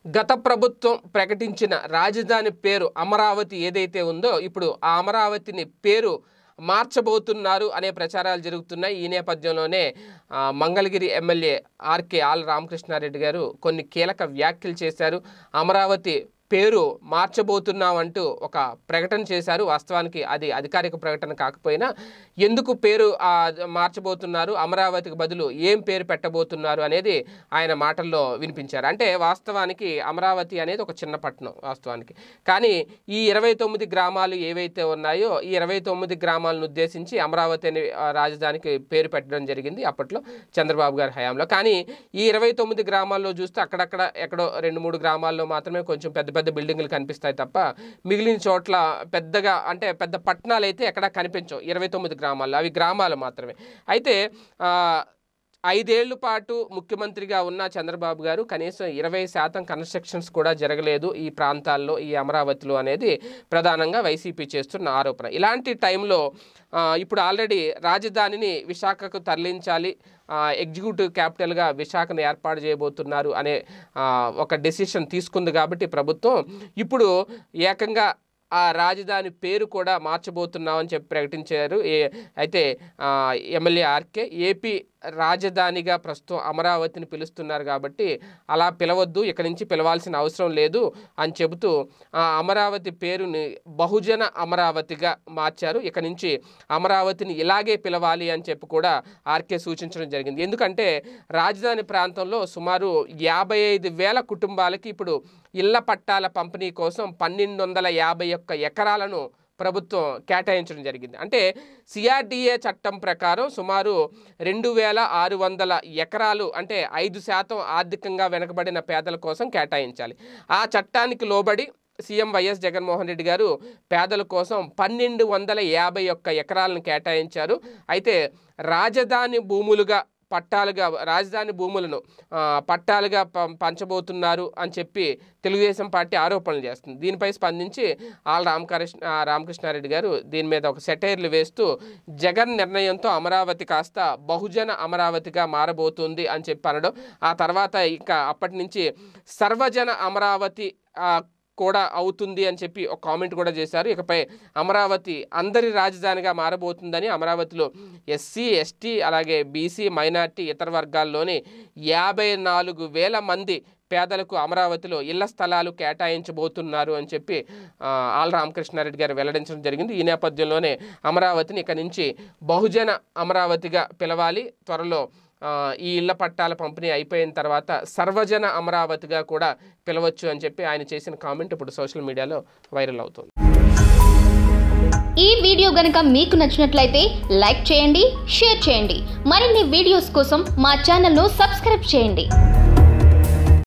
గత ప్రభుత్వం ప్రకటించిన రాజధాని పేరు అమరావతి ఏదైతే ఉందో ఇప్పుడు ఆ అమరావతిని పేరు మార్చబోతున్నారు అనే ప్రచారాలు జరుగుతున్నాయి ఈ నేపథ్యంలోనే ఆ, మంగళగిరి ఎమ్మెల్యే ఆర్కే ఆల్ రామకృష్ణారెడ్డి గారు కొన్ని కీలక వ్యాఖ్యలు చేశారు అమరావతి పేరు మార్చబోతున్నామంటూ ఒక ప్రకటన చేశారు వాస్తవానికి అది అధికారిక ప్రకటన కాకపోయినా ఎందుకు పేరు ఆ, మార్చబోతున్నారు అమరావతికి బదులు ఏం పేరు పెట్టబోతున్నారు అనేది ఆయన మాటల్లో వినిపించారు అంటే వాస్తవానికి అమరావతి అనేది ఒక చిన్న పట్టణం వాస్తవానికి కానీ ఈ ఇరవై తొమ్మిది గ్రామాలు ఏవైతే ఉన్నాయో ఈ ఇరవై తొమ్మిది గ్రామాలను ఉద్దేశించి అమరావతి అనే ఆ, రాజధానికి పేరు పెట్టడం జరిగింది అప్పట్లో చంద్రబాబు గారి హయాంలో కానీ ఈ ఇరవై తొమ్మిది గ్రామాల్లో చూస్తే అక్కడక్కడ ఎక్కడో రెండు మూడు గ్రామాల్లో మాత్రమే కొంచెం పెద్ద పెద్ద బిల్డింగులు కనిపిస్తాయి తప్ప మిగిలిన చోట్ల పెద్దగా అంటే పెద్ద పట్టణాలు అయితే ఎక్కడా కనిపించవు ఇరవై తొమ్మిది గ్రామాల్లో అవి గ్రామాలు మాత్రమే అయితే ఆ, ఐదేళ్ల పాటు ముఖ్యమంత్రిగా ఉన్న చంద్రబాబు గారు కనీసం ఇరవై శాతం కన్స్ట్రక్షన్స్ కూడా జరగలేదు ఈ ప్రాంతాల్లో ఈ అమరావతిలో అనేది ప్రధానంగా వైసీపీ చేస్తున్న ఆరోపణ ఇలాంటి టైంలో ఆ, ఇప్పుడు ఆల్రెడీ రాజధానిని విశాఖకు తరలించాలి ఆ, ఎగ్జిక్యూటివ్ క్యాపిటల్గా విశాఖను ఏర్పాటు చేయబోతున్నారు అనే ఆ, ఒక డెసిషన్ తీసుకుంది కాబట్టి ప్రభుత్వం ఇప్పుడు ఏకంగా ఆ రాజధాని పేరు కూడా మార్చబోతున్నామని చెప్పి ప్రకటించారు ఏ- అయితే ఆ, ఎమ్మెల్యే ఆర్కే ఏపీ రాజధానిగా ప్రస్తుతం అమరావతిని పిలుస్తున్నారు కాబట్టి అలా పిలవద్దు ఇక్కడి నుంచి పిలవాల్సిన అవసరం లేదు అని చెబుతూ ఆ అమరావతి పేరుని బహుజన అమరావతిగా మార్చారు ఇక నుంచి అమరావతిని ఇలాగే పిలవాలి అని చెప్పి కూడా ఆర్కే సూచించడం జరిగింది ఎందుకంటే రాజధాని ప్రాంతంలో సుమారు యాభై ఐదు వేల కుటుంబాలకి ఇప్పుడు ఇళ్ల పట్టాల పంపిణీ కోసం పన్నెండు వందల యాభై ఒక్క ఎకరాలను ప్రభుత్వం కేటాయించడం జరిగింది అంటే సిఆర్డిఏ చట్టం ప్రకారం సుమారు రెండు వేల ఆరు వందల ఎకరాలు అంటే ఐదు శాతం ఆర్థికంగా వెనుకబడిన పేదల కోసం కేటాయించాలి ఆ చట్టానికి లోబడి సీఎం వైఎస్ జగన్మోహన్ రెడ్డి గారు పేదల కోసం పన్నెండు వందల యాభై ఒక్క ఎకరాలను కేటాయించారు అయితే రాజధాని భూములుగా పట్టాలుగా రాజధాని భూములను ఆ, పట్టాలుగా పం- పంచబోతున్నారు అని చెప్పి తెలుగుదేశం పార్టీ ఆరోపణలు చేస్తుంది దీనిపై స్పందించి ఆల్ రామకృష్ణ ఆ, రామకృష్ణారెడ్డి గారు దీని మీద ఒక సెటైర్లు వేస్తూ జగన్ నిర్ణయంతో అమరావతి కాస్త బహుజన అమరావతిగా మారబోతుంది అని చెప్పి అనడం ఆ తర్వాత ఇంకా అప్పటి నుంచి సర్వజన అమరావతి ఆ, కూడా అవుతుంది అని చెప్పి ఒక కామెంట్ కూడా చేశారు ఇకపై అమరావతి అందరి రాజధానిగా మారబోతుందని అమరావతిలో ఎస్సీ ఎస్టీ అలాగే బీసీ మైనార్టీ ఇతర వర్గాల్లోని యాభై నాలుగు వేల మంది పేదలకు అమరావతిలో ఇళ్ల స్థలాలు కేటాయించబోతున్నారు అని చెప్పి ఆ, ఆల్ రామకృష్ణారెడ్డి గారు వెల్లడించడం జరిగింది ఈ నేపథ్యంలోనే అమరావతిని ఇక నుంచి బహుజన అమరావతిగా పిలవాలి త్వరలో ఆ, ఈ ఇళ్ల పట్టాల పంపిణీ అయిపోయిన తర్వాత సర్వజన అమరావతిగా కూడా పిలవచ్చు అని చెప్పి ఆయన చేసిన కామెంట్ ఇప్పుడు సోషల్ మీడియాలో వైరల్ అవుతుంది ఈ వీడియో గనుక మీకు నచ్చినట్లయితే లైక్ చేయండి షేర్ చేయండి మరిన్ని వీడియోస్ కోసం మా ఛానల్ను సబ్స్క్రైబ్ చేయండి